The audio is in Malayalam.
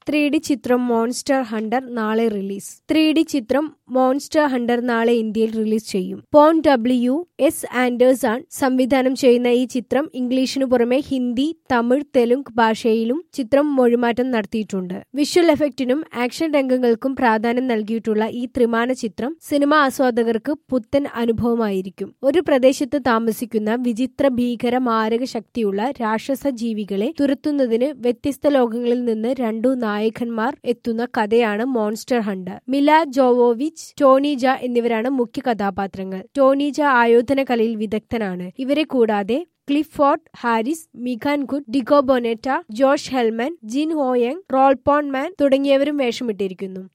ത്രീ ഡി ചിത്രം മോൺസ്റ്റർ ഹണ്ടർ നാളെ റിലീസ് ത്രീ ഡി ചിത്രം മോൺസ്റ്റർ ഹണ്ടർ നാളെ ഇന്ത്യയിൽ റിലീസ് ചെയ്യും പോൺ ഡബ്ല്യു എസ് ആൻഡേഴ്സ് ആണ് സംവിധാനം ചെയ്യുന്ന ഈ ചിത്രം ഇംഗ്ലീഷിനു പുറമെ ഹിന്ദി തമിഴ് തെലുങ്ക് ഭാഷയിലും ചിത്രം മൊഴിമാറ്റം നടത്തിയിട്ടുണ്ട് വിഷ്വൽ എഫക്റ്റിനും ആക്ഷൻ രംഗങ്ങൾക്കും പ്രാധാന്യം നൽകിയിട്ടുള്ള ഈ ത്രിമാന ചിത്രം സിനിമാ ആസ്വാദകർക്ക് പുത്തൻ അനുഭവമായിരിക്കും ഒരു പ്രദേശത്ത് താമസിക്കുന്ന വിചിത്ര ഭീകര മാരക ശക്തിയുള്ള രാക്ഷസ ജീവികളെ തുരത്തുന്നതിന് വ്യത്യസ്ത ലോകങ്ങളിൽ നിന്ന് രണ്ടു നായകന്മാർ എത്തുന്ന കഥയാണ് മോൺസ്റ്റർ ഹണ്ടർ മില ജോവോവിച്ച് ടോണിജ എന്നിവരാണ് മുഖ്യ കഥാപാത്രങ്ങൾ ടോണിജ ആയോധന കലയിൽ വിദഗ്ധനാണ് ഇവരെ കൂടാതെ Clifford Harris Meagan Good Diego Boneta Josh Helman Jin Auyeung Ron Perlman തുടങ്ങിയവരും വേഷമിട്ടിരിക്കുന്നു